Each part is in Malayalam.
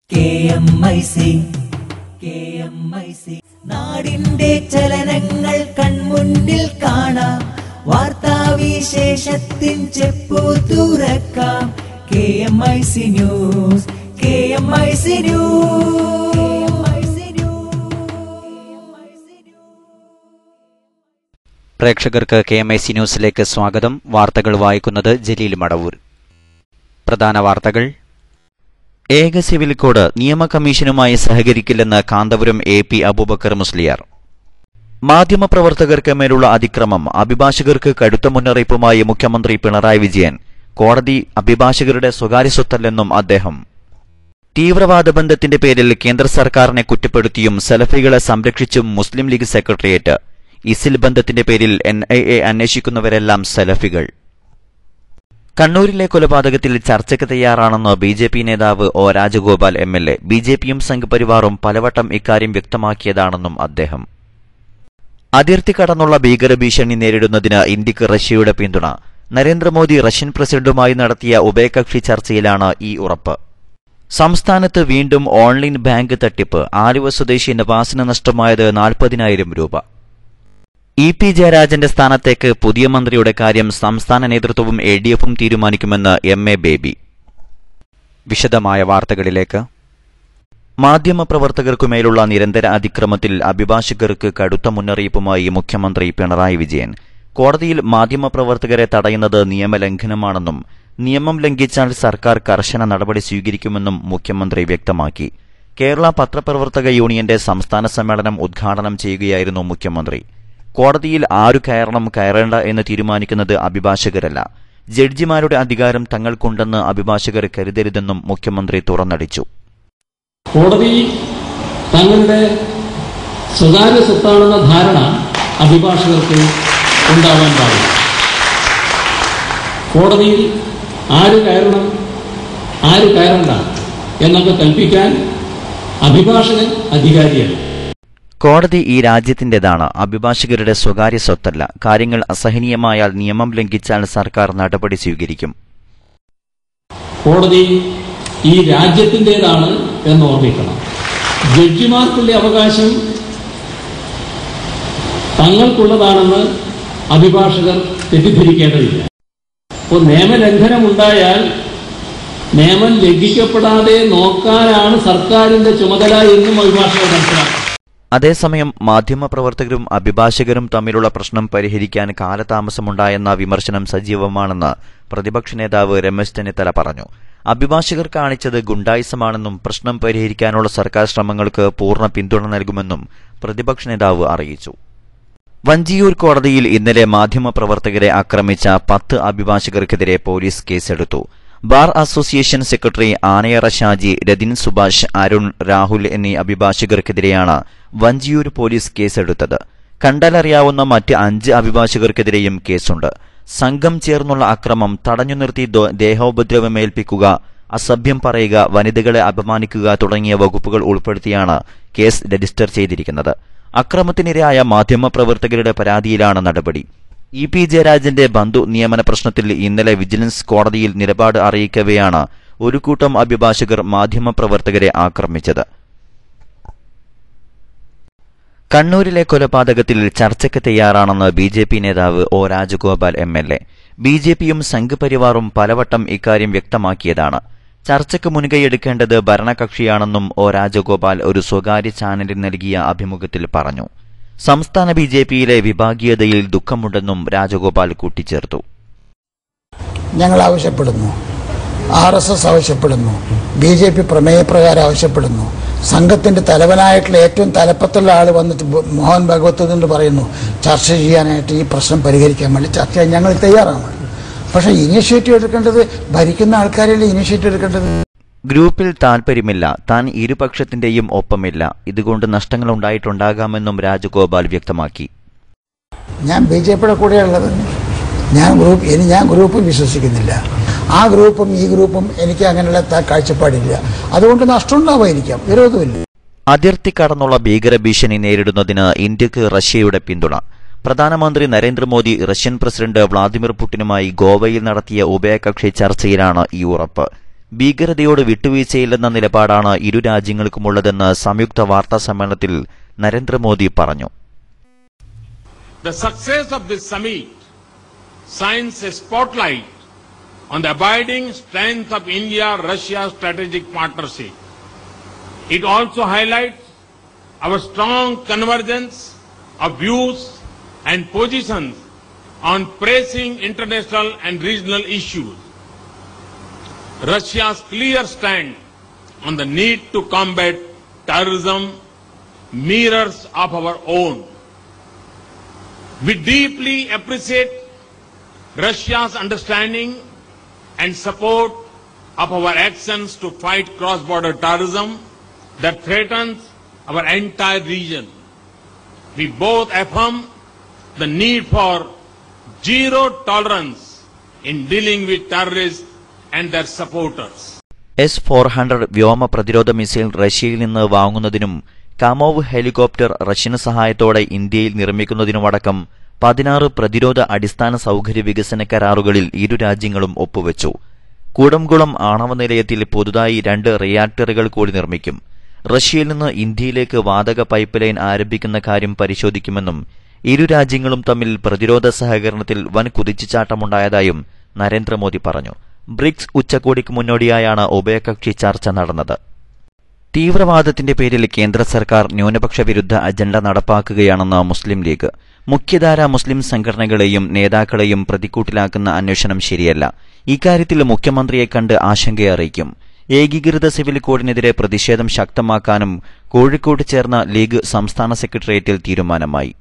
K M I C K M I C നാടിന്റെ ചലനങ്ങൾ കൺമുന്നിൽ കാണാം വാർത്താവിശേഷത്തിൻ ചെപ്പു തുറക്കാം K M I C news K M I C news പ്രേക്ഷകർക്ക് കെ എം ഐ സി ന്യൂസിലേക്ക് സ്വാഗതം വാർത്തകൾ വായിക്കുന്നത് ജലീൽ മടവൂർ പ്രധാന വാർത്തകൾ ഏക സിവിൽ കോഡ് നിയമ കമ്മീഷനുമായി സഹകരിക്കില്ലെന്ന് കാന്തപുരം എ പി അബൂബക്കർ മുസ്ലിയാർ മാധ്യമപ്രവർത്തകർക്ക് മേലുള്ള അതിക്രമം അഭിഭാഷകർക്ക് കടുത്ത മുന്നറിയിപ്പുമായി മുഖ്യമന്ത്രി പിണറായി വിജയൻ കോടതി അഭിഭാഷകരുടെ സ്വകാര്യ സ്വത്തല്ലെന്നും അദ്ദേഹം തീവ്രവാദ ബന്ധത്തിന്റെ പേരിൽ കേന്ദ്ര സർക്കാരിനെ കുറ്റപ്പെടുത്തിയും സലഫികളെ സംരക്ഷിച്ചും മുസ്ലിം ലീഗ് സെക്രട്ടേറിയറ്റ് ഇസിൽ ബന്ധത്തിന്റെ പേരിൽ എൻ ഐ എ അന്വേഷിക്കുന്നവരെല്ലാം സലഫികൾ കണ്ണൂരിലെ കൊലപാതകത്തിൽ ചർച്ചയ്ക്ക് തയ്യാറാണെന്ന് ബി ജെ പി നേതാവ് O Rajagopal M L A B J പിയും സംഘപരിവാറും പലവട്ടം ഇക്കാര്യം വ്യക്തമാക്കിയതാണെന്നും അദ്ദേഹം അതിർത്തി കടന്നുള്ള ഭീകരഭീഷണി നേരിടുന്നതിന് ഇന്ത്യക്ക് റഷ്യയുടെ പിന്തുണ നരേന്ദ്രമോദി റഷ്യൻ പ്രസിഡന്റുമായി നടത്തിയ ഉഭയകക്ഷി ചർച്ചയിലാണ് ഈ ഉറപ്പ് സംസ്ഥാനത്ത് വീണ്ടും ഓൺലൈൻ ബാങ്ക് തട്ടിപ്പ് ആലുവ സ്വദേശി നവാസിന് നഷ്ടമായത് നാൽപ്പതിനായിരം രൂപ ഇ പി ജയരാജന്റെ സ്ഥാനത്തേക്ക് പുതിയ മന്ത്രിയുടെ കാര്യം സംസ്ഥാന നേതൃത്വവും എ ഡി എഫും തീരുമാനിക്കുമെന്ന് എം എ ബേബി വിശദമായ വാർത്തകളിലേക്ക് മാധ്യമപ്രവർത്തകർക്കുമേലുള്ള നിരന്തര അതിക്രമത്തിൽ അഭിഭാഷകർക്ക് കടുത്ത മുന്നറിയിപ്പുമായി മുഖ്യമന്ത്രി പിണറായി വിജയൻ കോടതിയിൽ മാധ്യമപ്രവർത്തകരെ തടയുന്നത് നിയമലംഘനമാണെന്നും നിയമം ലംഘിച്ചാൽ സർക്കാർ കർശന നടപടി സ്വീകരിക്കുമെന്നും മുഖ്യമന്ത്രി വ്യക്തമാക്കി കേരള പത്രപ്രവർത്തക യൂണിയന്റെ സംസ്ഥാന സമ്മേളനം ഉദ്ഘാടനം ചെയ്യുകയായിരുന്നു മുഖ്യമന്ത്രി കോടതിയിൽ ആരു കയറണം കയറേണ്ട എന്ന് തീരുമാനിക്കുന്നത് അഭിഭാഷകരല്ല ജഡ്ജിമാരുടെ അധികാരം തങ്ങൾക്കുണ്ടെന്ന് അഭിഭാഷകർ കരുതരുതെന്നും മുഖ്യമന്ത്രി തുറന്നടിച്ചു കോടതി തങ്ങളുടെ സ്വകാര്യ സ്വത്താണെന്ന ധാരണ അഭിഭാഷകർക്ക് ഉണ്ടാവാൻ പാടില്ല കോടതിയിൽ ആര് കയറണം ആര് കയറണ്ട എന്നൊക്കെ കൽപ്പിക്കാൻ അഭിഭാഷകൻ അധികാരിയല്ല കോടതി ഈ രാജ്യത്തിന്റേതാണ് അഭിഭാഷകരുടെ സ്വകാര്യ സ്വത്തല്ല കാര്യങ്ങൾ അസഹനീയമായാൽ നിയമം ലംഘിച്ചാൽ സർക്കാർ നടപടി സ്വീകരിക്കും കോടതി ഈ രാജ്യത്തിൻ്റെതാണ് എന്ന് ഓർമ്മിക്കണം ജഡ്ജിമാർക്കുള്ള അവകാശം തങ്ങൾക്കുള്ളതാണെന്ന് അഭിഭാഷകർ തെറ്റിദ്ധരിക്കേണ്ടതില്ല അപ്പോൾ നിയമലംഘനം ഉണ്ടായാൽ നിയമം ലംഘിക്കപ്പെടാതെ നോക്കാനാണ് സർക്കാരിന്റെ ചുമതല എന്നും അഭിഭാഷകർ മനസ്സിലാക്കണം അതേസമയം മാധ്യമപ്രവർത്തകരും അഭിഭാഷകരും തമ്മിലുള്ള പ്രശ്നം പരിഹരിക്കാൻ കാലതാമസമുണ്ടായെന്ന വിമർശനം സജീവമാണെന്ന് പ്രതിപക്ഷ നേതാവ് രമേശ് ചെന്നിത്തല പറഞ്ഞു അഭിഭാഷകർ കാണിച്ചത് ഗുണ്ടായിസമാണെന്നും പ്രശ്നം പരിഹരിക്കാനുള്ള സർക്കാർ ശ്രമങ്ങൾക്ക് പൂർണ്ണ പിന്തുണ നൽകുമെന്നും പ്രതിപക്ഷ നേതാവ് അറിയിച്ചു വഞ്ചിയൂർ കോടതിയിൽ ഇന്നലെ മാധ്യമപ്രവർത്തകരെ ആക്രമിച്ച പത്ത് അഭിഭാഷകർക്കെതിരെ പോലീസ് കേസെടുത്തു bar association secretary Anayara Shaji Rathin Subhash Arun Rahul എന്നീ അഭിഭാഷകർക്കെതിരെയാണ് വഞ്ചിയൂർ പോലീസ് കേസെടുത്തത് കണ്ടാലറിയാവുന്ന മറ്റ് അഞ്ച് അഭിഭാഷകർക്കെതിരെയും കേസുണ്ട് സംഘം ചേർന്നുള്ള അക്രമം തടഞ്ഞു നിർത്തി ദോ- ദേഹോപദ്രവമേൽപ്പിക്കുക അസഭ്യം പറയുക വനിതകളെ അപമാനിക്കുക തുടങ്ങിയ വകുപ്പുകൾ ഉൾപ്പെടുത്തിയാണ് കേസ് രജിസ്റ്റർ ചെയ്തിരിക്കുന്നത് അക്രമത്തിനിരയായ മാധ്യമപ്രവർത്തകരുടെ പരാതിയിലാണ് നടപടി ഇ പി ജയരാജന്റെ ബന്ധു നിയമന പ്രശ്നത്തിൽ ഇന്നലെ വിജിലൻസ് കോടതിയിൽ നിലപാട് അറിയിക്കവെയാണ് ഒരു കൂട്ടം അഭിഭാഷകർ മാധ്യമപ്രവർത്തകരെ ആക്രമിച്ചത് കണ്ണൂരിലെ കൊലപാതകത്തിൽ ചർച്ചയ്ക്ക് തയ്യാറാണെന്ന് ബി ജെ പി നേതാവ് O Rajagopal M L A B J പിയും സംഘപരിവാറും പലവട്ടം ഇക്കാര്യം വ്യക്തമാക്കിയതാണ് ചർച്ചയ്ക്ക് മുൻകൈയെടുക്കേണ്ടത് ഭരണകക്ഷിയാണെന്നും ഒ രാജഗോപാൽ ഒരു സ്വകാര്യ ചാനലിന് നൽകിയ അഭിമുഖത്തിൽ പറഞ്ഞു സംസ്ഥാന ബി ജെ പിയിലെ വിഭാഗീയതയിൽ ദുഃഖമുണ്ടെന്നും രാജഗോപാൽ കൂട്ടിച്ചേർത്തു ഞങ്ങൾ ആവശ്യപ്പെടുന്നു ആർ എസ് എസ് ആവശ്യപ്പെടുന്നു ബി ജെ പി പ്രമേയപ്രകാരം ആവശ്യപ്പെടുന്നു സംഘത്തിന്റെ തലവനായിട്ടുള്ള ഏറ്റവും തലപ്പത്തുള്ള ആൾ വന്നിട്ട് ബ- മോഹൻ ഭഗവത് എന്ന് പറയുന്നു ചർച്ച ചെയ്യാനായിട്ട് ഈ പ്രശ്നം പരിഹരിക്കാൻ വേണ്ടി ചർച്ച ചെയ്യാൻ ഞങ്ങൾ തയ്യാറാണ് പക്ഷേ ഇനിഷ്യേറ്റീവ് എടുക്കേണ്ടത് ഭരിക്കുന്ന ആൾക്കാരല്ലേ ഇനിഷ്യേറ്റീവ് എടുക്കേണ്ടത് ഗ്രൂപ്പിൽ താൽപര്യമില്ല താൻ ഇരുപക്ഷത്തിന്റെയും ഒപ്പമില്ല ഇതുകൊണ്ട് നഷ്ടങ്ങൾ ഉണ്ടായിട്ടുണ്ടാകാമെന്നും രാജഗോപാൽ വ്യക്തമാക്കി ഞാൻ ബി ജെ പിയുടെ കൂടെയുള്ളത് ഞാൻ ഗ്രൂപ്പ് ഇനി ഞാൻ ഗ്രൂപ്പിൽ വിശ്വസിക്കുന്നില്ല ആ ഗ്രൂപ്പും ഈ ഗ്രൂപ്പും എനിക്ക് അങ്ങനെയുള്ള ത- കാഴ്ചപ്പാടില്ല അതുകൊണ്ട് നഷ്ടമുണ്ടാവായിരിക്കാം വിരോധമില്ല അതിർത്തി കടന്നുള്ള ഭീകരഭീഷണി നേരിടുന്നതിന് ഇന്ത്യക്ക് റഷ്യയുടെ പിന്തുണ പ്രധാനമന്ത്രി നരേന്ദ്രമോദി റഷ്യൻ പ്രസിഡന്റ് വ്ളാദിമിർ പുടിനുമായി ഗോവയിൽ നടത്തിയ ഉഭയകക്ഷി ചർച്ചയിലാണ് ഈ ഉറപ്പ് ഭീകരതയോട് വിട്ടുവീഴ്ചയില്ലെന്ന നിലപാടാണ് ഇരു രാജ്യങ്ങൾക്കുമുള്ളതെന്ന് സംയുക്ത വാർത്താ സമ്മേളനത്തിൽ നരേന്ദ്രമോദി പറഞ്ഞു The success of this summit shines a spotlight on the abiding strength of India-Russia strategic partnership. It also highlights our strong convergence of views and positions on pressing international and regional issues. Russia's clear stand on the need to combat terrorism mirrors of our own. We deeply appreciate Russia's understanding and support of our actions to fight cross-border terrorism that threatens our entire region. We both affirm the need for zero tolerance in dealing with terrorists and their supporters. S four hundred വ്യോമ പ്രതിരോധ മിസൈൽ റഷ്യയിൽ നിന്ന് വാങ്ങുന്നതിനും കമോവ് ഹെലികോപ്റ്റർ റഷ്യൻ സഹായത്തോടെ ഇന്ത്യയിൽ നിർമ്മിക്കുന്നതിനുമടക്കം പതിനാറ് പ്രതിരോധ അടിസ്ഥാന സൗകര്യ വികസന കരാറുകളിൽ ഇരു രാജ്യങ്ങളും ഒപ്പുവെച്ചു കൂടംകുളം ആണവ നിലയത്തിൽ പുതുതായി രണ്ട് റിയാക്ടറുകൾ കൂടി നിർമ്മിക്കും റഷ്യയിൽ നിന്ന് ഇന്ത്യയിലേക്ക് വാതക പൈപ്പ് ലൈൻ ആരംഭിക്കുന്ന കാര്യം പരിശോധിക്കുമെന്നും ഇരു രാജ്യങ്ങളും തമ്മിൽ പ്രതിരോധ സഹകരണത്തിൽ വൻ കുതിച്ചുചാട്ടമുണ്ടായതായും നരേന്ദ്രമോദി പറഞ്ഞു ബ്രിക്സ് ഉച്ചകോടിക്ക് മുന്നോടിയായാണ് ഉഭയകക്ഷി ചർച്ച നടന്നത് തീവ്രവാദത്തിന്റെ പേരിൽ കേന്ദ്ര സർക്കാർ ന്യൂനപക്ഷ വിരുദ്ധ അജണ്ട നടപ്പാക്കുകയാണെന്ന് മുസ്ലിം ലീഗ് മുഖ്യധാര മുസ്ലിം സംഘടനകളെയും നേതാക്കളെയും പ്രതിക്കൂട്ടിലാക്കുന്ന അന്വേഷണം ശരിയല്ല ഇക്കാര്യത്തിൽ മുഖ്യമന്ത്രിയെ കണ്ട് ആശങ്കയറിയിക്കും ഏകീകൃത സിവിൽ കോഡിനെതിരെ പ്രതിഷേധം ശക്തമാക്കാനും കോഴിക്കോട് ചേർന്ന ലീഗ് സംസ്ഥാന സെക്രട്ടേറിയറ്റിൽ തീരുമാനമായി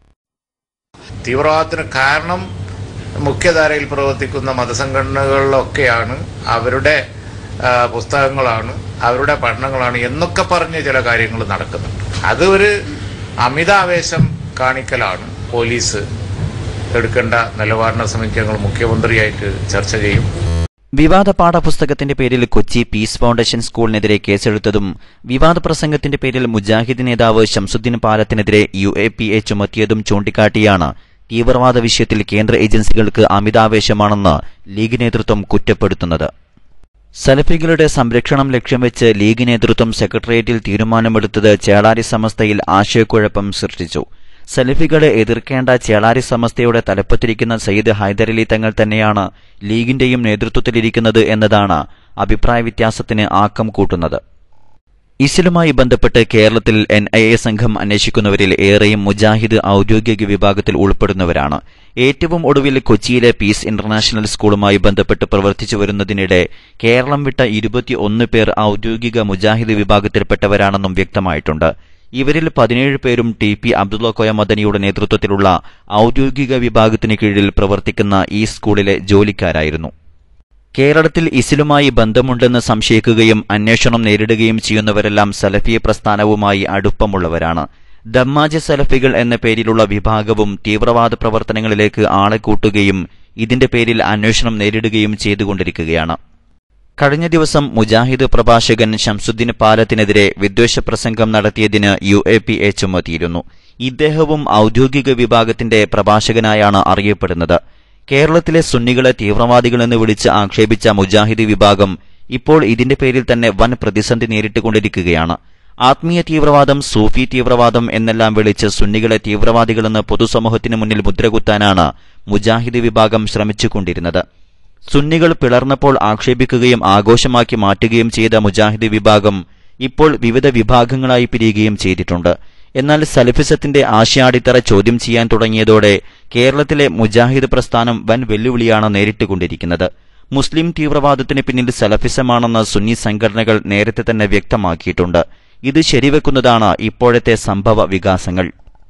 തീവ്രവാദത്തിന് കാരണം മുഖ്യധാരയിൽ പ്രവർത്തിക്കുന്ന മതസംഘടനകളിലൊക്കെയാണ് അവരുടെ ആ, പുസ്തകങ്ങളാണ് അവരുടെ പഠനങ്ങളാണ് എന്നൊക്കെ പറഞ്ഞ് ചില കാര്യങ്ങൾ നടക്കുന്നുണ്ട് അത് ഒരു അമിതാവേശം കാണിക്കലാണ് പോലീസ് എടുക്കേണ്ട നിലപാടിനെ സംബന്ധിച്ച് ഞങ്ങൾ മുഖ്യമന്ത്രിയായിട്ട് ചർച്ച ചെയ്യും വിവാദ പാഠപുസ്തകത്തിന്റെ പേരിൽ കൊച്ചി പീസ് ഫൗണ്ടേഷൻ സ്കൂളിനെതിരെ കേസെടുത്തതും വിവാദ പ്രസംഗത്തിന്റെ പേരിൽ മുജാഹിദ് നേതാവ് ശംസുദ്ദീൻ പാലത്തിനെതിരെ യു എ പി എ ചുമത്തിയതും ചൂണ്ടിക്കാട്ടിയാണ് തീവ്രവാദ വിഷയത്തിൽ കേന്ദ്ര ഏജൻസികൾക്ക് അമിതാവേശമാണെന്ന് ലീഗ് നേതൃത്വം കുറ്റപ്പെടുത്തുന്നത് സലഫികളുടെ സംരക്ഷണം ലക്ഷ്യം വെച്ച് ലീഗ് നേതൃത്വം സെക്രട്ടേറിയറ്റിൽ തീരുമാനമെടുത്തത് ചേളാരി സമസ്തയിൽ ആശയക്കുഴപ്പം സൃഷ്ടിച്ചു സലഫികളെ എതിർക്കേണ്ട ചേളാരി സമസ്തയുടെ തലപ്പത്തിരിക്കുന്ന സയ്യിദ് ഹൈദരലി തങ്ങൾ തന്നെയാണ് ലീഗിന്റെയും നേതൃത്വത്തിലിരിക്കുന്നത് എന്നതാണ് അഭിപ്രായ വ്യത്യാസത്തിന് ആക്കം കൂട്ടുന്നത് ഇസ്ലുമായി ബന്ധപ്പെട്ട് കേരളത്തിൽ എൻ ഐ എ സംഘം അന്വേഷിക്കുന്നവരിൽ ഏറെയും മുജാഹിദ് ഔദ്യോഗിക വിഭാഗത്തിൽ ഉൾപ്പെടുന്നവരാണ് ഏറ്റവും ഒടുവിൽ കൊച്ചിയിലെ പീസ് ഇന്റർനാഷണൽ സ്കൂളുമായി ബന്ധപ്പെട്ട് പ്രവർത്തിച്ചു വരുന്നതിനിടെ കേരളം വിട്ട ഇരുപത്തിയൊന്ന് പേർ ഔദ്യോഗിക മുജാഹിദ് വിഭാഗത്തിൽപ്പെട്ടവരാണെന്നും വ്യക്തമായിട്ടുണ്ട് ഇവരിൽ പതിനേഴ് പേരും ടി പി അബ്ദുള്ള കോയ മദനിയുടെ നേതൃത്വത്തിലുള്ള ഔദ്യോഗിക വിഭാഗത്തിന് കീഴിൽ പ്രവർത്തിക്കുന്ന ഈ സ്കൂളിലെ ജോലിക്കാരായിരുന്നു കേരളത്തിൽ ഇസ്ലുമായി ബന്ധമുണ്ടെന്ന് സംശയിക്കുകയും അന്വേഷണം നേരിടുകയും ചെയ്യുന്നവരെല്ലാം സലഫി പ്രസ്ഥാനവുമായി അടുപ്പമുള്ളവരാണ് ദമ്മാജ് സലഫികൾ എന്ന പേരിലുള്ള വിഭാഗവും തീവ്രവാദ പ്രവർത്തനങ്ങളിലേക്ക് ആളെ കൂട്ടുകയും ഇതിന്റെ പേരിൽ അന്വേഷണം നേരിടുകയും ചെയ്തുകൊണ്ടിരിക്കുകയാണ് കഴിഞ്ഞ ദിവസം മുജാഹിദ് പ്രഭാഷകൻ ഷംസുദ്ദീൻ പാലത്തിനെതിരെ വിദ്വേഷ പ്രസംഗം നടത്തിയതിന് യു എ പി എ ചുമത്തിയിരുന്നു ഇദ്ദേഹവും ഔദ്യോഗിക വിഭാഗത്തിന്റെ പ്രഭാഷകനായാണ് അറിയപ്പെടുന്നത് കേരളത്തിലെ സുന്നികളെ തീവ്രവാദികളെന്ന് വിളിച്ച് ആക്ഷേപിച്ച മുജാഹിദ് വിഭാഗം ഇപ്പോൾ ഇതിന്റെ പേരിൽ തന്നെ വൻ പ്രതിസന്ധി നേരിട്ടുകൊണ്ടിരിക്കുകയാണ് ആത്മീയ തീവ്രവാദം സൂഫി തീവ്രവാദം എന്നെല്ലാം വിളിച്ച് സുന്നികളെ തീവ്രവാദികളെന്ന് പൊതുസമൂഹത്തിന് മുന്നിൽ മുദ്രകുത്താനാണ് മുജാഹിദ് വിഭാഗം ശ്രമിച്ചുകൊണ്ടിരുന്നത് സുന്നികൾ പിളർന്നപ്പോൾ ആക്ഷേപിക്കുകയും ആഘോഷമാക്കി മാറ്റുകയും ചെയ്ത മുജാഹിദ് വിഭാഗം ഇപ്പോൾ വിവിധ വിഭാഗങ്ങളായി പിരിയുകയും ചെയ്തിട്ടുണ്ട് എന്നാൽ സലഫിസത്തിന്റെ ആശയാടിത്തറ ചോദ്യം ചെയ്യാൻ തുടങ്ങിയതോടെ കേരളത്തിലെ മുജാഹിദ് പ്രസ്ഥാനം വൻ വെല്ലുവിളിയാണ് നേരിട്ടുകൊണ്ടിരിക്കുന്നത് മുസ്ലിം തീവ്രവാദത്തിന് പിന്നിൽ സലഫിസമാണെന്ന് സുന്നി സംഘടനകൾ നേരത്തെ തന്നെ വ്യക്തമാക്കിയിട്ടുണ്ട് ഇത് ശരിവെക്കുന്നതാണ് ഇപ്പോഴത്തെ സംഭവ വികാസങ്ങൾ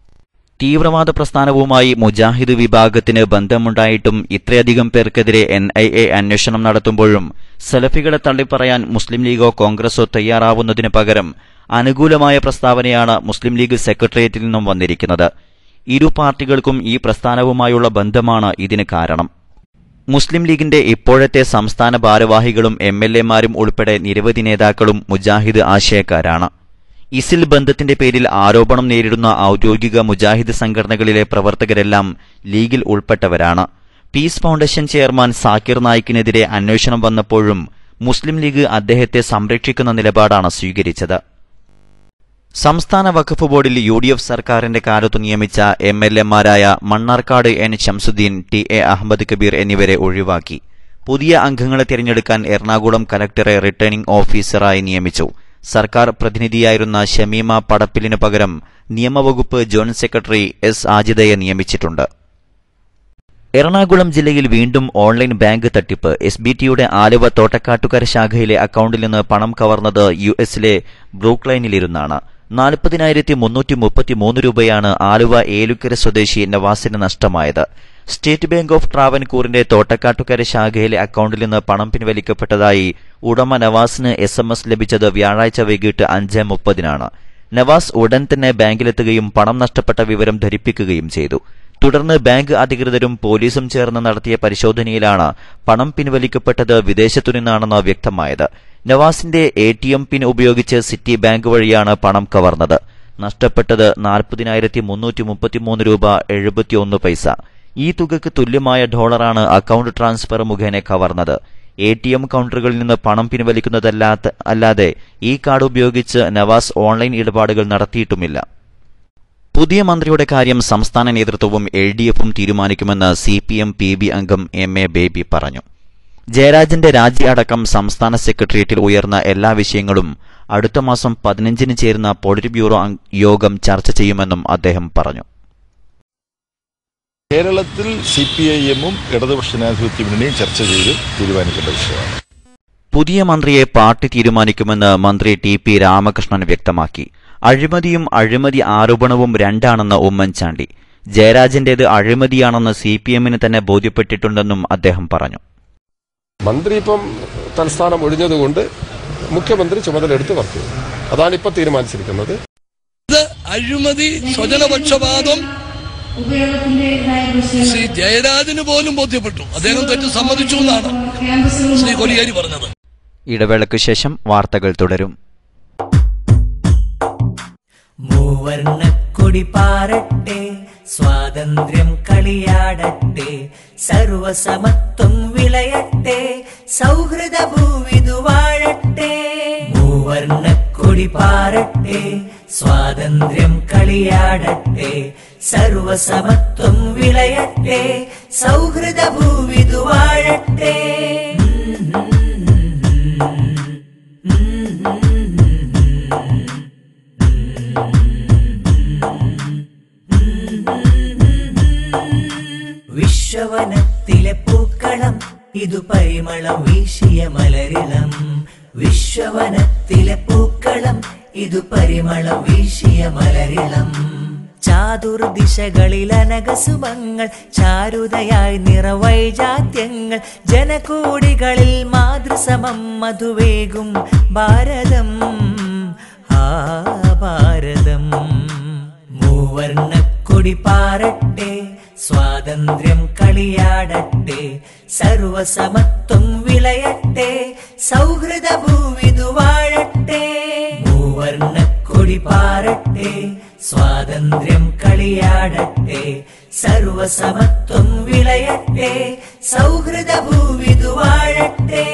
തീവ്രവാദ പ്രസ്ഥാനവുമായി മുജാഹിദ് വിഭാഗത്തിന് ബന്ധമുണ്ടായിട്ടും ഇത്രയധികം പേർക്കെതിരെ എൻ ഐ എ അന്വേഷണം നടത്തുമ്പോഴും സലഫികളെ തള്ളിപ്പറയാൻ മുസ്ലിം ലീഗോ കോൺഗ്രസോ തയ്യാറാവുന്നതിന് പകരം അനുകൂലമായ പ്രസ്താവനയാണ് മുസ്ലിം ലീഗ് സെക്രട്ടേറിയറ്റിൽ നിന്നും വന്നിരിക്കുന്നത് ഇരു പാർട്ടികൾക്കും ഈ പ്രസ്ഥാനവുമായുള്ള ബന്ധമാണ് ഇതിന് കാരണം മുസ്ലിം ലീഗിന്റെ ഇപ്പോഴത്തെ സംസ്ഥാന ഭാരവാഹികളും എം എൽ എമാരും ഉൾപ്പെടെ നിരവധി നേതാക്കളും മുജാഹിദ് ആശയക്കാരാണ് ഇസിൽ ബന്ധത്തിന്റെ പേരിൽ ആരോപണം നേരിടുന്ന ഔദ്യോഗിക മുജാഹിദ് സംഘടനകളിലെ പ്രവർത്തകരെല്ലാം ലീഗിൽ ഉൾപ്പെട്ടവരാണ് പീസ് ഫൗണ്ടേഷൻ ചെയർമാൻ സാക്കിർ നായിക്കിനെതിരെ അന്വേഷണം വന്നപ്പോഴും മുസ്ലിം ലീഗ് അദ്ദേഹത്തെ സംരക്ഷിക്കുന്ന നിലപാടാണ് സ്വീകരിച്ചത് സംസ്ഥാന വഖഫ് ബോർഡിൽ യു ഡി എഫ് സർക്കാരിന്റെ കാലത്തു നിയമിച്ച എം എൽ എമാരായ Mannarkkad N Shamsuddin T A Ahammed Kabeer എന്നിവരെ ഒഴിവാക്കി പുതിയ അംഗങ്ങളെ തിരഞ്ഞെടുക്കാൻ എറണാകുളം കലക്ടറെ റിട്ടേണിംഗ് ഓഫീസറായി നിയമിച്ചു സർക്കാർ പ്രതിനിധിയായിരുന്ന ഷമീമ പടപ്പിലിനു പകരം നിയമവകുപ്പ് ജോയിന്റ് സെക്രട്ടറി എസ് ആജിദയെ നിയമിച്ചിട്ടുണ്ട് എറണാകുളം ജില്ലയിൽ വീണ്ടും ഓൺലൈൻ ബാങ്ക് തട്ടിപ്പ് എസ് ബി ടിയുടെ ആലുവ തോട്ടക്കാട്ടുകര ശാഖയിലെ അക്കൌണ്ടിൽ നിന്ന് പണം കവർന്നത് യു എസിലെ ബ്രൂക്ലൈനിലിരുന്നാണ് നാൽപ്പതിനായിരത്തി മുന്നൂറ്റി മുപ്പത്തിമൂന്ന് രൂപയാണ് ആലുവ ഏലുക്കര സ്വദേശി നവാസിന് നഷ്ടമായത് സ്റ്റേറ്റ് ബാങ്ക് ഓഫ് ട്രാവൻകൂറിന്റെ തോട്ടക്കാട്ടുകര ശാഖയിലെ അക്കൌണ്ടിൽ നിന്ന് പണം പിൻവലിക്കപ്പെട്ടതായി ഉടമ നവാസിന് എസ് എം എസ് ലഭിച്ചത് വ്യാഴാഴ്ച വൈകിട്ട് അഞ്ച് മുപ്പതിനാണ് നവാസ് ഉടൻ തന്നെ ബാങ്കിലെത്തുകയും പണം നഷ്ടപ്പെട്ട വിവരം ധരിപ്പിക്കുകയും ചെയ്തു തുടർന്ന് ബാങ്ക് അധികൃതരും പോലീസും ചേർന്ന് നടത്തിയ പരിശോധനയിലാണ് പണം പിൻവലിക്കപ്പെട്ടത് വിദേശത്തു നിന്നാണെന്ന് വ്യക്തമായത് നവാസിന്റെ എ ടി എം പിൻ ഉപയോഗിച്ച് സിറ്റി ബാങ്ക് വഴിയാണ് പണം കവർന്നത് നഷ്ടപ്പെട്ടത് നാൽപ്പതിനായിരത്തി മുന്നൂറ്റി മുപ്പത്തിമൂന്ന് രൂപ എഴുപത്തിയൊന്ന് പൈസ ഈ തുകയ്ക്ക് തുല്യമായ ഡോളറാണ് അക്കൌണ്ട് ട്രാൻസ്ഫർ മുഖേന കവർന്നത് എ ടി എം കൗണ്ടറുകളിൽ നിന്ന് പണം പിൻവലിക്കുന്നതല്ലാത്ത അല്ലാതെ ഈ കാർഡ് ഉപയോഗിച്ച് നവാസ് ഓൺലൈൻ ഇടപാടുകൾ നടത്തിയിട്ടുമില്ല പുതിയ മന്ത്രിയുടെ കാര്യം സംസ്ഥാന നേതൃത്വവും എൽ ഡി എഫും തീരുമാനിക്കുമെന്ന് C P M P B അംഗം എം എ ബേബി പറഞ്ഞു ജയരാജന്റെ രാജി അടക്കം സംസ്ഥാന സെക്രട്ടേറിയറ്റിൽ ഉയർന്ന എല്ലാ വിഷയങ്ങളും അടുത്ത മാസം പതിനഞ്ചിന് ചേരുന്ന പോളിറ്റ് ബ്യൂറോ അംഗ- യോഗം ചർച്ച ചെയ്യുമെന്നും അദ്ദേഹം പറഞ്ഞു കേരളത്തിൽ സി പി ഐ എമ്മും ഇടതുപക്ഷ ജനാധിപത്യ മുന്നണിയും ചർച്ച ചെയ്ത് തീരുമാനിക്കേണ്ട വിഷയമാണ് പുതിയ മന്ത്രിയെ പാർട്ടി തീരുമാനിക്കുമെന്ന് മന്ത്രി ടി പി രാമകൃഷ്ണൻ വ്യക്തമാക്കി അഴിമതിയും അഴിമതി ആരോപണവും രണ്ടാണെന്ന് ഉമ്മൻചാണ്ടി ജയരാജന്റേത് അഴിമതിയാണെന്ന് സി പി എമ്മിന് തന്നെ ബോധ്യപ്പെട്ടിട്ടുണ്ടെന്നും അദ്ദേഹം പറഞ്ഞു മന്ത്രി ഇപ്പം തൽസ്ഥാനം ഒഴിഞ്ഞതുകൊണ്ട് മുഖ്യമന്ത്രി ചുമതലയെടുത്ത് വർക്ക് ചെയ്യും അതാണ് ഇപ്പൊ തീരുമാനിച്ചിരിക്കുന്നത് ഇത് അഴിമതി സ്വജനപക്ഷപാതം ശ്രീ ജയരാജന് പോലും ബോധ്യപ്പെട്ടു അദ്ദേഹം തെറ്റ് സമ്മതിച്ചു എന്നാണ് ശ്രീ കൊടിയേരി പറഞ്ഞത് ഇടവേളയ്ക്കു ശേഷം വാർത്തകൾ തുടരും മൂവർണ്ണക്കൊടി പാറട്ടെ സ്വാതന്ത്ര്യം കളിയാടട്ടെ സർവസമത്വം വിളയട്ടെ സൗഹൃദ ഭൂവിതു വാഴട്ടെ മൂവർണ്ണക്കൊടി പാറട്ടെ സ്വാതന്ത്ര്യം കളിയാടട്ടെ സർവസമത്വം വിളയട്ടെ സൗഹൃദ ഭൂവിതു വാഴട്ടെ വിശ്വവനത്തിലെ പൂക്കളം ഇതു പരിമളം വീശിയ മലരിളം വിശ്വവനത്തിലെ പൂക്കളം ഇതു പരിമളം വീശിയ മലരിളം ചാതുർദിശകളിൽ അനകസുമങ്ങൾ ചാരുതയായി നിറവൈജാത്യങ്ങൾ ജനകൂടികളിൽ മാതൃസമം മധുവേകും ഭാരതം ആ ഭാരതം മൂവർണ്ണക്കൊടി പാറട്ടെ സ്വാതന്ത്ര്യം കളിയാടട്ടെ സർവസമത്വം വിളയട്ടെ സൗഹൃദ ഭൂവിതു വാഴട്ടെ മൂവർണ്ണക്കൊടി പാറട്ടെ സ്വാതന്ത്ര്യം കളിയാടട്ടെ സർവസമത്വം വിളയട്ടെ സൗഹൃദ ഭൂവിതു വാഴട്ടെ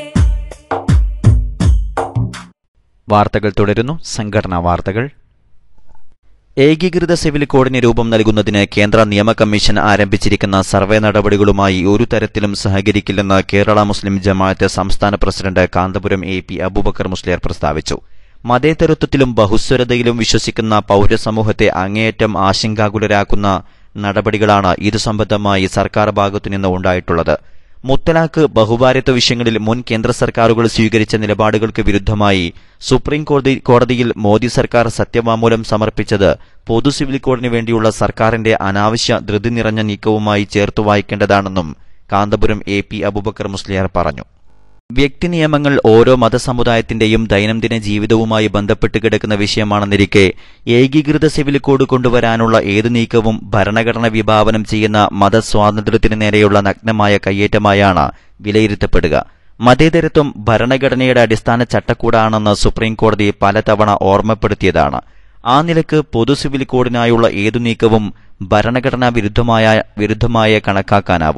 വാർത്തകൾ തുടരുന്നു സംഘടനാ വാർത്തകൾ ഏകീകൃത സിവിൽ കോഡിന് രൂപം നൽകുന്നതിന് കേന്ദ്ര നിയമ കമ്മീഷൻ ആരംഭിച്ചിരിക്കുന്ന സർവേ നടപടികളുമായി ഒരു തരത്തിലും സഹകരിക്കില്ലെന്ന് കേരള മുസ്ലിം ജമാഅത്ത് സംസ്ഥാന president Kanthapuram A P Abubakar Musliyar പ്രസ്താവിച്ചു മതേതരത്വത്തിലും ബഹുസ്വരതയിലും വിശ്വസിക്കുന്ന പൌരസമൂഹത്തെ അങ്ങേയറ്റം ആശങ്കാകുലരാക്കുന്ന നടപടികളാണ് ഇതു സംബന്ധമായി സർക്കാർ ഭാഗത്തുനിന്ന് ഉണ്ടായിട്ടുള്ളത് മുത്തലാഖ് ബഹുഭാരത്വ വിഷയങ്ങളിൽ മുൻ കേന്ദ്ര സർക്കാരുകൾ സ്വീകരിച്ച നിലപാടുകൾക്ക് വിരുദ്ധമായി സുപ്രീം കോടതി കോടതിയിൽ മോദി സർക്കാർ സത്യവാങ്മൂലം സമർപ്പിച്ചത് പൊതു സിവിൽ കോഡിന് വേണ്ടിയുള്ള സർക്കാരിന്റെ അനാവശ്യ ധൃതി നിറഞ്ഞ നീക്കവുമായി ചേർത്തു വായിക്കേണ്ടതാണെന്നും കാന്തപുരം എ പി അബുബക്കർ മുസ്ലിയാർ പറഞ്ഞു വ്യക്തി നിയമങ്ങൾ ഓരോ മതസമുദായത്തിന്റെയും ദൈനംദിന ജീവിതവുമായി ബന്ധപ്പെട്ട് കിടക്കുന്ന വിഷയമാണെന്നിരിക്കെ ഏകീകൃത സിവിൽ കോഡ് കൊണ്ടുവരാനുള്ള ഏതു നീക്കവും ഭരണഘടന വിഭാവനം ചെയ്യുന്ന മതസ്വാതന്ത്ര്യത്തിന് നേരെയുള്ള നഗ്നമായ കയ്യേറ്റമായാണ് വിലയിരുത്തപ്പെടുക മതേതരത്വം ഭരണഘടനയുടെ അടിസ്ഥാന ചട്ടക്കൂടാണെന്ന് സുപ്രീം കോടതി പലതവണ ഓർമ്മപ്പെടുത്തിയതാണ് ആ നിലക്ക് പൊതു സിവിൽ കോഡിനായുള്ള ഏതു നീക്കവും ഭരണഘടനാ വിരുദ്ധമായ വിരുദ്ധമായ കണക്കാക്കാനാവൂ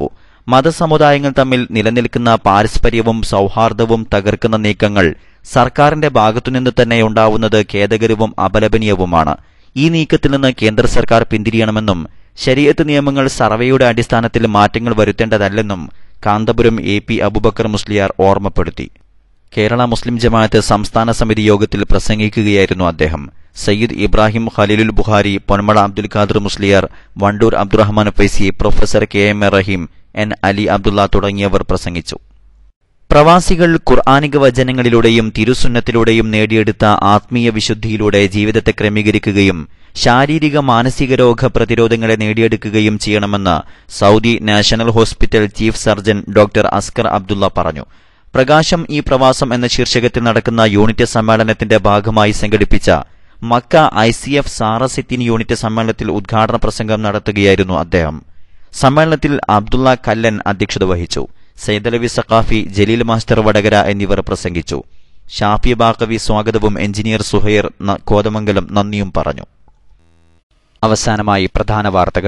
മതസമുദായങ്ങൾ തമ്മിൽ നിലനിൽക്കുന്ന പാരസ്പര്യവും സൗഹാർദ്ദവും തകർക്കുന്ന നീക്കങ്ങൾ സർക്കാരിന്റെ ഭാഗത്തുനിന്ന് തന്നെ ഉണ്ടാവുന്നത് ഖേദകരവും അപലപനീയവുമാണ് ഈ നീക്കത്തിൽ നിന്ന് കേന്ദ്ര സർക്കാർ പിന്തിരിയണമെന്നും ശരീഅത്ത് നിയമങ്ങൾ സർവേയുടെ അടിസ്ഥാനത്തിൽ മാറ്റങ്ങൾ വരുത്തേണ്ടതല്ലെന്നും കാന്തപുരം എ പി അബുബക്കർ മുസ്ലിയാർ ഓർമ്മപ്പെടുത്തി കേരള മുസ്ലിം ജമാഅത്ത് സംസ്ഥാന സമിതി യോഗത്തിൽ പ്രസംഗിക്കുകയായിരുന്നു അദ്ദേഹം Sayyid Ibrahim Khalilul Bukhari Ponmala Abdul Khader Musliyar Vandoor Abdurahman Faizy professor K M A Rahim N Ali Abdulla തുടങ്ങിയവർ പ്രസംഗിച്ചു പ്രവാസികൾ ഖുർആാനിക വചനങ്ങളിലൂടെയും തിരുസുന്നത്തിലൂടെയും നേടിയെടുത്ത ആത്മീയ വിശുദ്ധിയിലൂടെ ജീവിതത്തെ ക്രമീകരിക്കുകയും ശാരീരിക മാനസിക രോഗ പ്രതിരോധങ്ങളെ നേടിയെടുക്കുകയും ചെയ്യണമെന്ന് Saudi national hospital chief surgeon doctor Askar Abdulla പറഞ്ഞു പ്രകാശം ഈ പ്രവാസം എന്ന ശീർഷകത്തിൽ നടക്കുന്ന യൂണിറ്റ് സമ്മേളനത്തിന്റെ ഭാഗമായി സംഘടിപ്പിച്ച മക്ക ഐ സി എഫ് സാറസിത്തിൻ യൂണിറ്റ് സമ്മേളനത്തിൽ ഉദ്ഘാടന പ്രസംഗം നടത്തുകയായിരുന്നു അദ്ദേഹം സമ്മേളനത്തിൽ അബ്ദുള്ള കല്ലൻ അധ്യക്ഷത വഹിച്ചു സൈദലവി സഖാഫി ജലീൽ മാസ്റ്റർ വടകര എന്നിവർ പ്രസംഗിച്ചു ഷാഫി ബാക്കവി സ്വാഗതവും എഞ്ചിനീയർ സുഹൈർ ന- കോതമംഗലം നന്ദിയും പറഞ്ഞു അവസാനമായി പ്രധാന വാർത്തകൾ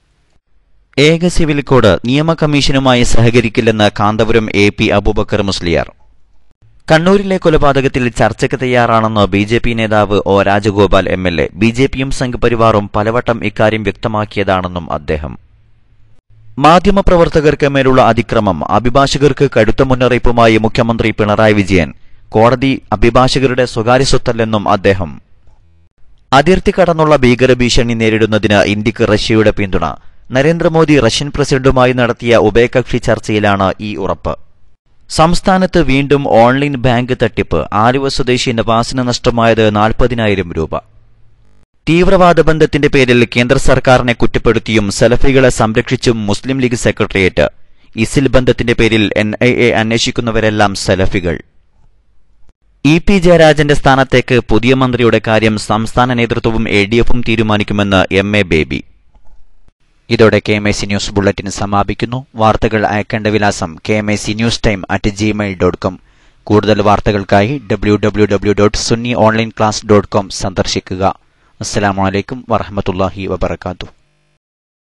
ഏക സിവിൽ കോഡ് നിയമ കമ്മീഷനുമായി സഹകരിക്കില്ലെന്ന് കാന്തപുരം എ പി അബൂബക്കർ മുസ്ലിയാർ കണ്ണൂരിലെ കൊലപാതകത്തിൽ ചർച്ചയ്ക്ക് തയ്യാറാണെന്ന് ബി ജെ പി നേതാവ് O Rajagopal M L A B J പിയും സംഘപരിവാറും പലവട്ടം ഇക്കാര്യം വ്യക്തമാക്കിയതാണെന്നും അദ്ദേഹം മാധ്യമപ്രവർത്തകർക്ക് മേലുള്ള അതിക്രമം അഭിഭാഷകർക്ക് കടുത്ത മുന്നറിയിപ്പുമായി മുഖ്യമന്ത്രി പിണറായി വിജയൻ കോടതി അഭിഭാഷകരുടെ സ്വകാര്യ സ്വത്തല്ലെന്നും അദ്ദേഹം അതിർത്തി കടന്നുള്ള ഭീകരഭീഷണി നേരിടുന്നതിന് ഇന്ത്യക്ക് റഷ്യയുടെ പിന്തുണ നരേന്ദ്രമോദി റഷ്യൻ പ്രസിഡന്റുമായി നടത്തിയ ഉഭയകക്ഷി ചർച്ചയിലാണ് ഈ ഉറപ്പ് സംസ്ഥാനത്ത് വീണ്ടും ഓൺലൈൻ ബാങ്ക് തട്ടിപ്പ് ആലുവ സ്വദേശി നവാസിന് നഷ്ടമായത് നാൽപ്പതിനായിരം രൂപ തീവ്രവാദ ബന്ധത്തിന്റെ പേരിൽ കേന്ദ്ര സർക്കാരിനെ കുറ്റപ്പെടുത്തിയും സലഫികളെ സംരക്ഷിച്ചും മുസ്ലിം ലീഗ് സെക്രട്ടേറിയറ്റ് ഇസിൽ ബന്ധത്തിന്റെ പേരിൽ എൻ ഐ എ അന്വേഷിക്കുന്നവരെല്ലാം സലഫികൾ ഇ പി ജയരാജന്റെ സ്ഥാനത്തേക്ക് പുതിയ മന്ത്രിയുടെ കാര്യം സംസ്ഥാന നേതൃത്വവും എ ഡി എഫും തീരുമാനിക്കുമെന്ന് എം എ ബേബി ഇതോടെ K M A C news bulletin സമാപിക്കുന്നു വാർത്തകൾ അയക്കേണ്ട വിലാസം K M A C news time at Gmail dot com കൂടുതൽ വാർത്തകൾക്കായി W W W dot Sunni online class dot com സന്ദർശിക്കുക അസ്സലാമലൈക്കും വറഹമത്തല്ലാഹി വബർക്കാത്തു